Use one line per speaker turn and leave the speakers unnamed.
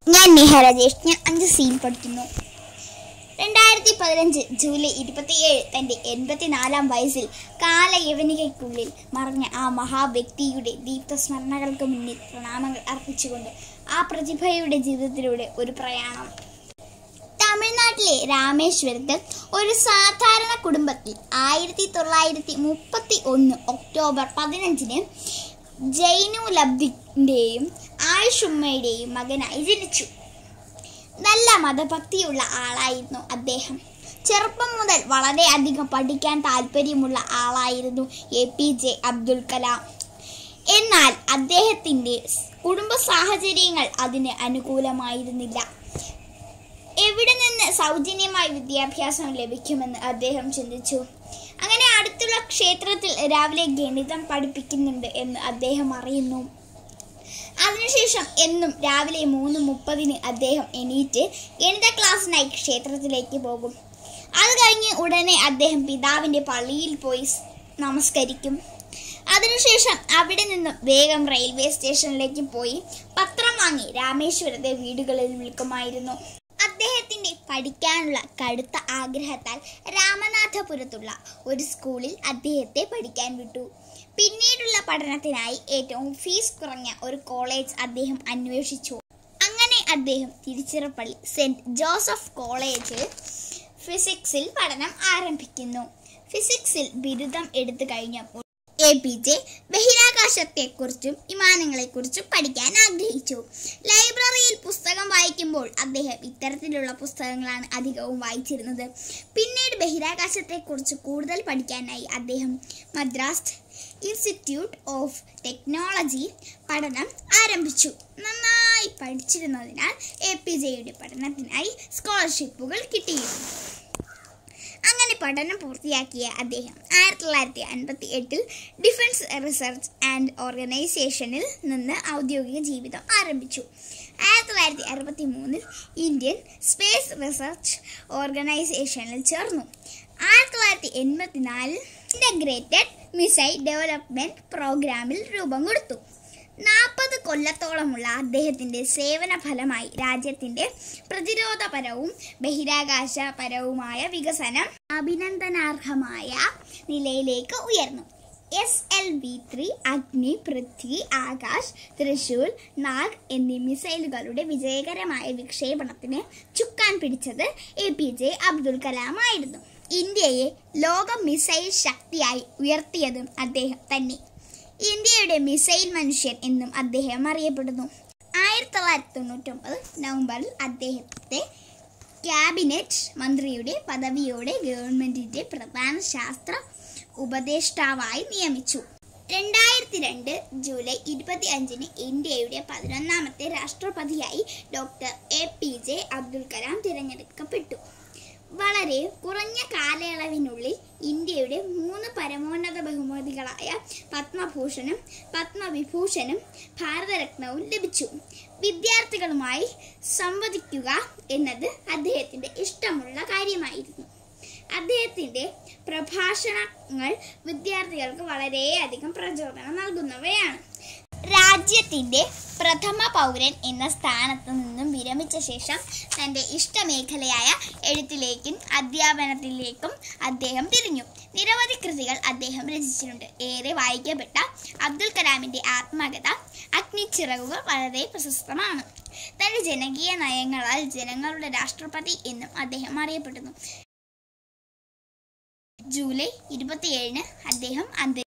ഞാൻ നിഹ രാജേഷ് ഞാൻ അഞ്ച് സീൻ പഠിക്കുന്നു രണ്ടായിരത്തി പതിനഞ്ച് ജൂലൈ ഇരുപത്തിയേഴ് തൻ്റെ എൺപത്തിനാലാം വയസ്സിൽ കാലയവനികയ്ക്കുള്ളിൽ മറഞ്ഞ ആ മഹാവ്യക്തിയുടെ ദീപ്തസ്മരണകൾക്ക് മുന്നിൽ പ്രണാമങ്ങൾ അർപ്പിച്ചുകൊണ്ട് ആ പ്രതിഭയുടെ ജീവിതത്തിലൂടെ ഒരു പ്രയാണം തമിഴ്നാട്ടിലെ രാമേശ്വരത്ത് ഒരു സാധാരണ കുടുംബത്തിൽ ആയിരത്തി തൊള്ളായിരത്തി മുപ്പത്തി ഒന്ന് ഒക്ടോബർ പതിനഞ്ചിന് ജൈനു ലബ്ദിൻ്റെയും ആയുഷുമ്മയുടെയും മകനായി ജനിച്ചു നല്ല മതഭക്തിയുള്ള ആളായിരുന്നു അദ്ദേഹം ചെറുപ്പം മുതൽ വളരെയധികം പഠിക്കാൻ താല്പര്യമുള്ള ആളായിരുന്നു A P J Abdul Kalam എന്നാൽ അദ്ദേഹത്തിൻ്റെ കുടുംബ സാഹചര്യങ്ങൾ അതിന് അനുകൂലമായിരുന്നില്ല എവിടെ നിന്ന് സൗജന്യമായി വിദ്യാഭ്യാസം ലഭിക്കുമെന്ന് അദ്ദേഹം ചിന്തിച്ചു അങ്ങനെ അടുത്തുള്ള ക്ഷേത്രത്തിൽ രാവിലെ ഗണിതം പഠിപ്പിക്കുന്നുണ്ട് എന്ന് അദ്ദേഹം അറിയുന്നു അതിനുശേഷം എന്നും രാവിലെ മൂന്ന് മുപ്പതിന് അദ്ദേഹം എണീറ്റ് ഗണിത ക്ലാസ്സിനായി ക്ഷേത്രത്തിലേക്ക് പോകും അത് കഴിഞ്ഞ് ഉടനെ അദ്ദേഹം പിതാവിൻ്റെ പള്ളിയിൽ പോയി സ് നമസ്കരിക്കും അതിനുശേഷം അവിടെ നിന്നും വേഗം റെയിൽവേ സ്റ്റേഷനിലേക്ക് പോയി പത്രം വാങ്ങി രാമേശ്വരത്തെ വീടുകളിൽ വിൽക്കുമായിരുന്നു അദ്ദേഹത്തിന്റെ പഠിക്കാനുള്ള കടുത്ത ആഗ്രഹത്താൽ രാമനാഥപുരത്തുള്ള ഒരു സ്കൂളിൽ അദ്ദേഹത്തെ പഠിക്കാൻ വിട്ടു പിന്നീടുള്ള പഠനത്തിനായി ഏറ്റവും ഫീസ് കുറഞ്ഞ ഒരു കോളേജ് അദ്ദേഹം അന്വേഷിച്ചു അങ്ങനെ അദ്ദേഹം തിരുച്ചിറപ്പള്ളി സെന്റ് ജോസഫ് കോളേജിൽ ഫിസിക്സിൽ പഠനം ആരംഭിക്കുന്നു ഫിസിക്സിൽ ബിരുദം എടുത്തു കഴിഞ്ഞപ്പോൾ എ പി ജെ ബഹിരാകാശത്തെക്കുറിച്ചും വിമാനങ്ങളെക്കുറിച്ചും പഠിക്കാൻ ആഗ്രഹിച്ചു ലൈബ്രറിയിൽ പുസ്തകം വായിക്കുമ്പോൾ അദ്ദേഹം ഇത്തരത്തിലുള്ള പുസ്തകങ്ങളാണ് അധികവും വായിച്ചിരുന്നത് പിന്നീട് ബഹിരാകാശത്തെക്കുറിച്ച് കൂടുതൽ പഠിക്കാനായി അദ്ദേഹം മദ്രാസ് ഇൻസ്റ്റിറ്റ്യൂട്ട് ഓഫ് ടെക്നോളജി പഠനം ആരംഭിച്ചു നന്നായി പഠിച്ചിരുന്നതിനാൽ എ പി ജെയുടെ പഠനത്തിനായി സ്കോളർഷിപ്പുകൾ കിട്ടിയിരുന്നു അങ്ങനെ പഠനം പൂർത്തിയാക്കിയ അദ്ദേഹം ആയിരത്തി തൊള്ളായിരത്തി അൻപത്തി എട്ടിൽ ഡിഫൻസ് റിസർച്ച് ആൻഡ് ഓർഗനൈസേഷനിൽ നിന്ന് ഔദ്യോഗിക ജീവിതം ആരംഭിച്ചു ആയിരത്തി തൊള്ളായിരത്തി അറുപത്തി മൂന്നിൽ ഇന്ത്യൻ സ്പേസ് റിസർച്ച് ഓർഗനൈസേഷനിൽ ചേർന്നു ആയിരത്തി തൊള്ളായിരത്തി എൺപത്തിനാലിൽ ഇൻ്റഗ്രേറ്റഡ് മിസൈൽ ഡെവലപ്മെൻറ്റ് പ്രോഗ്രാമിൽ രൂപം കൊടുത്തു നാൽപ്പത് കൊല്ലത്തോളമുള്ള അദ്ദേഹത്തിൻ്റെ സേവന ഫലമായി രാജ്യത്തിൻ്റെ പ്രതിരോധപരവും ബഹിരാകാശപരവുമായ വികസനം അഭിനന്ദനാർഹമായ നിലയിലേക്ക് ഉയർന്നു എസ് എൽ വി ത്രീ അഗ്നി പൃഥ്വി ആകാശ് തൃശൂൽ നാഗ് എന്നീ മിസൈലുകളുടെ വിജയകരമായ വിക്ഷേപണത്തിന് ചുക്കാൻ പിടിച്ചത് A P J Abdul Kalam ആയിരുന്നു ഇന്ത്യയെ ലോക മിസൈൽ ശക്തിയായി ഉയർത്തിയതും അദ്ദേഹം തന്നെ ഇന്ത്യയുടെ മിസൈൽ മനുഷ്യൻ എന്നും അദ്ദേഹം അറിയപ്പെടുന്നു ആയിരത്തി തൊള്ളായിരത്തി തൊണ്ണൂറ്റൊമ്പത് നവംബറിൽ അദ്ദേഹത്തെ ക്യാബിനറ്റ് മന്ത്രിയുടെ പദവിയോടെ ഗവൺമെന്റിന്റെ പ്രധാന ശാസ്ത്ര ഉപദേഷ്ടാവായി നിയമിച്ചു രണ്ടായിരത്തി രണ്ട് ജൂലൈ ഇരുപത്തി അഞ്ചിന് ഇന്ത്യയുടെ പതിനൊന്നാമത്തെ രാഷ്ട്രപതിയായി doctor A P J Abdul Kalam തിരഞ്ഞെടുക്കപ്പെട്ടു വളരെ കുറഞ്ഞ കാലയളവിനുള്ളിൽ ഇന്ത്യയുടെ മൂന്ന് പരമോന്നത ബഹുമതികളായ പത്മഭൂഷണും പത്മവിഭൂഷണും ഭാരതരത്നവും ലഭിച്ചു വിദ്യാർത്ഥികളുമായി സംവദിക്കുക എന്നത് അദ്ദേഹത്തിൻ്റെ ഇഷ്ടമുള്ള കാര്യമായിരുന്നു അദ്ദേഹത്തിൻ്റെ പ്രഭാഷണങ്ങൾ വിദ്യാർത്ഥികൾക്ക് വളരെയധികം പ്രചോദനം നൽകുന്നവയാണ് രാജ്യത്തിൻ്റെ പ്രഥമ പൗരൻ എന്ന സ്ഥാനത്ത് നിന്നും വിരമിച്ച ശേഷം തൻ്റെ ഇഷ്ടമേഖലയായ എഴുത്തിലേക്കും അധ്യാപനത്തിലേക്കും അദ്ദേഹം തിരിഞ്ഞു നിരവധി കൃതികൾ അദ്ദേഹം രചിച്ചിട്ടുണ്ട് ഏറെ വായിക്കപ്പെട്ട അബ്ദുൽ കലാമിൻ്റെ ആത്മകഥ അഗ്നിച്ചിറകുകൾ വളരെ പ്രശസ്തമാണ് തൻ്റെ ജനകീയ നയങ്ങളാൽ ജനങ്ങളുടെ രാഷ്ട്രപതി എന്നും അദ്ദേഹം അറിയപ്പെടുന്നു ജൂലൈ ഇരുപത്തിയേഴിന് അദ്ദേഹം അന്തരിച്ചു